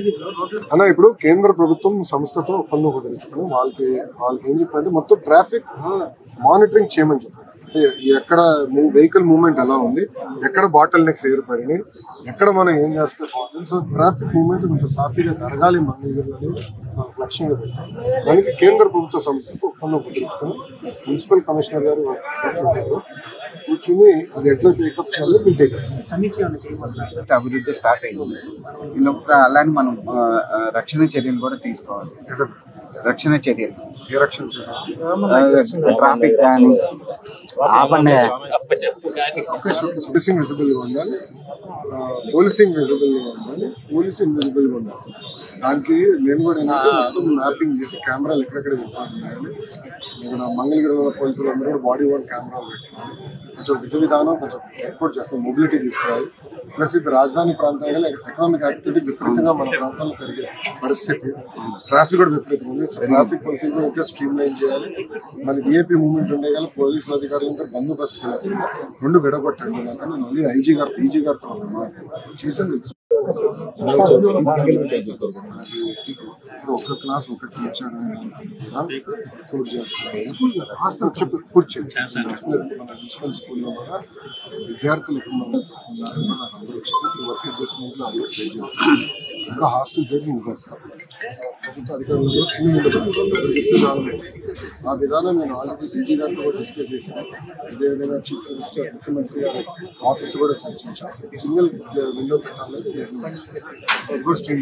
మంగళగిరిలో రోడ్లు అన్న ఇప్పుడు కేంద్ర ప్రభుత్వం సంస్థతో ఒప్పందం కుదుర్చుకుని వాళ్ళకి వాళ్ళకి ఏం చెప్పారంటే మొత్తం ట్రాఫిక్ మానిటరింగ్ చేయమని చెప్పారు అంటే ఎక్కడ వెహికల్ మూవ్మెంట్ ఎలా ఉంది ఎక్కడ బాటిల్ నెక్స్ ఏర్పడినాయి ఎక్కడ మనం ఏం చేస్తే బాగుంటుంది సో ట్రాఫిక్ మూవ్మెంట్ కొంచెం సాఫీగా జరగాలి మంగళగిరిలో మనకు లక్ష్యంగా పెట్టాం దానికి కేంద్ర ప్రభుత్వ సంస్థతో ఒప్పందం కుదుర్చుకుని మున్సిపల్ కమిషనర్ గారు కూర్చుంటారు కూర్చుని అది ఎట్లా టేకప్ చేయాలో మీరు టేకప్ సమీక్ష ఏమైనా చేయబోతున్నారు సార్ అభివృద్ధి స్టార్ట్ అయింది ఇంకొక అలానే మనం ఆ, ఆ, రక్షణ చర్యలు కూడా తీసుకోవాలి రక్షణ చర్యలు ఏ రక్షణ చేయాలి ట్రాఫిక్ కానీ ఆపండి పోలీసింగ్ విజిబుల్ గా ఉండాలి పోలీసింగ్ విజిబుల్ గా ఉండాలి పోలీసింగ్ విజిబుల్ గా ఉండాలి దానికి నేను కూడా ఏంటంటే మొత్తం మ్యాపింగ్ చేసి కెమెరాలు ఎక్కడెక్కడ చెప్పాలి ఇక్కడ మంగళగిరిలో ఉన్న పోలీసులు అందరూ కూడా బాడీ వన్ కెమెరాలు పెట్టుకోవాలి కొంచెం విధి విధానం కొంచెం ఎక్స్పోర్ట్ చేస్తాం మొబిలిటీ తీసుకురావాలి ప్లస్ ఇది రాజధాని ప్రాంతాలు ఎకనామిక్ యాక్టివిటీ విపరీతంగా మన ప్రాంతాల్లో పెరిగే పరిస్థితి ట్రాఫిక్ కూడా విపరీతంగా ఉంది సో ట్రాఫిక్ పోలీసింగ్ కూడా ఇంకా స్ట్రీమ్ లైన్ చేయాలి మన విఐపి మూవ్మెంట్ ఉండే గల పోలీసు అధికారులు ఇంకా బందోబస్తు వెళ్ళాలి రెండు విడగొట్టండి నాకు నేను మళ్ళీ ఐజీ గారు ఈజీ గారితో అన్నమాట చేసాను ఇప్పుడు ఒక క్లాస్ ఒక టీచర్ రిపోర్ట్ చేస్తున్నారు చెప్పి కూర్చోండి మున్సిపల్ స్కూల్లో కూడా విద్యార్థులు ఎక్కువ మంది ఉన్నారు నాకు అందరూ వచ్చారు వర్క్ అడ్జస్ట్మెంట్లో అది కూడా సేవ్ చేస్తాను ఇంకా హాస్టల్ సైడ్ ఇంకా వస్తాం ప్రభుత్వ అధికారులు కూడా సింగిల్ ఇస్తే చాలు ఆ విధానం నేను ఆల్రెడీ డీజీ గారితో కూడా డిస్కస్ చేశాను అదేవిధంగా చీఫ్ మినిస్టర్ ముఖ్యమంత్రి గారి ఆఫీస్ కూడా చర్చించాం సింగిల్ విండో పెట్టాలని నేను అది కూడా స్ట్రీమ్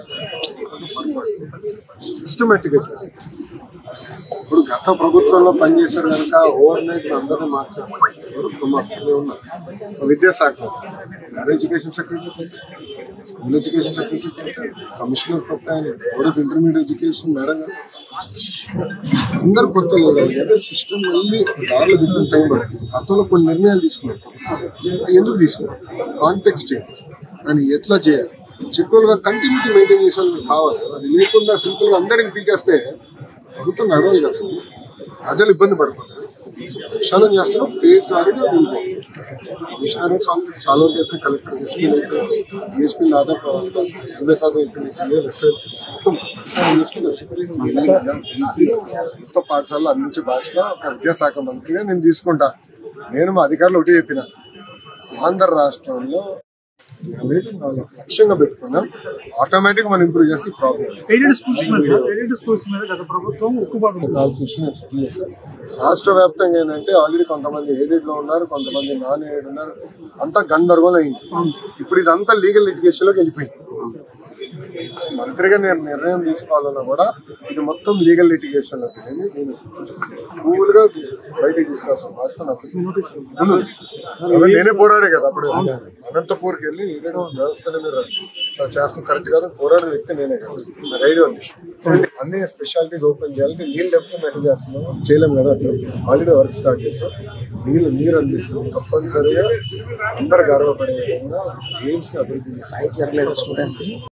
సిస్టమేటిక్గా ఇప్పుడు గత ప్రభుత్వంలో పనిచేశారు కనుక ఓవర్ నైట్ అందరినీ మార్చేస్తారు ఇప్పుడు మా పక్కనే ఉన్నారు విద్యాశాఖ higher education secretary school education secretary commissioner కొత్త ఆయన board of intermediate education madam గారు అందరు కొత్త లేదు అంటే సిస్టమ్ మళ్ళీ దారిలో పెట్టిన టైం పడుతుంది గతంలో కొన్ని నిర్ణయాలు తీసుకున్నారు ప్రభుత్వం. ఎందుకు తీసుకున్నారు కాంటెక్స్ట్ ఏంటి అని ఎట్లా చేయాలి చెప్పేవాళ్ళుగా కంటిన్యూటీ మెయింటైన్ చేసే వాళ్ళు కావాలి కదా అది లేకుండా సింపుల్ గా అందరికి పీకేస్తే ప్రభుత్వం నడవాలి కదా ప్రజలు ఇబ్బంది పడుతుంటారు సో ప్రక్షాళన చేస్తున్నాం ఫేజ్ దారిగా కమిషనర్ చాలా వరకు అయిపోయి కలెక్టర్స్ ఎస్పీ డిఎస్పీ దాదాపు ఎనభై శాతం అయిపోయింది సీఏ ఎస్ఐ మొత్తం మొత్తం పాఠశాలలో అందించే బాధ్యత ఒక విద్యాశాఖ మంత్రిగా నేను తీసుకుంటా నేను మా అధికారులు ఒకటే చెప్పిన ఆంధ్ర రాష్ట్రంలో వాళ్ళకి లక్ష్యంగా పెట్టుకున్నాం ఆటోమేటిక్ మనం ఇంప్రూవ్ చేస్తే ప్రాబ్లం ఎయిడెడ్ స్కూల్స్ మీద సార్ ఎయిడెడ్ స్కూల్స్ మీద గత ప్రభుత్వం ఉక్కుబాటు కావాల్సిన విషయం నేను సెటిల్ చేశాను రాష్ట్ర వ్యాప్తంగా ఏంటంటే ఆల్రెడీ కొంతమంది ఏడెడ్ లో ఉన్నారు కొంతమంది నాన్ ఎయిడ్ ఉన్నారు అంతా గందరగోళం అయింది ఇప్పుడు ఇదంతా లీగల్ లిటిగేషన్ లోకి వెళ్ళిపోయింది మంత్రిగా నేను నిర్ణయం తీసుకోవాలన్నా కూడా ఇది మొత్తం లీగల్ లిటిగేషన్ లోకి వెళ్ళి నేను కూల్ గా బయటికి తీసుకోవాల్సిన బాధ్యత నాకు ఉంది. కాబట్టి నేనే పోరాడే కదా అప్పుడు అనంతపూర్కి వెళ్ళి ఏడేడు వ్యవస్థల మీద ఇట్లా చేస్తాం కరెక్ట్ కాదు పోరాడిన వ్యక్తి నేనే కదా నాకు ఐడియా ఉంది అన్ని స్పెషాలిటీస్ ఓపెన్ చేయాలి నీళ్ళు లేకపోతే మెయింటైన్ చేస్తున్నాం చేయలేము కదా అట్లా ఆల్రెడీ వర్క్ స్టార్ట్ చేస్తాం నీళ్ళు నీరు అందిస్తున్నాం తప్పనిసరిగా అందరు గర్వపడే విధంగా గేమ్స్ ని అభివృద్ధి చేస్తాం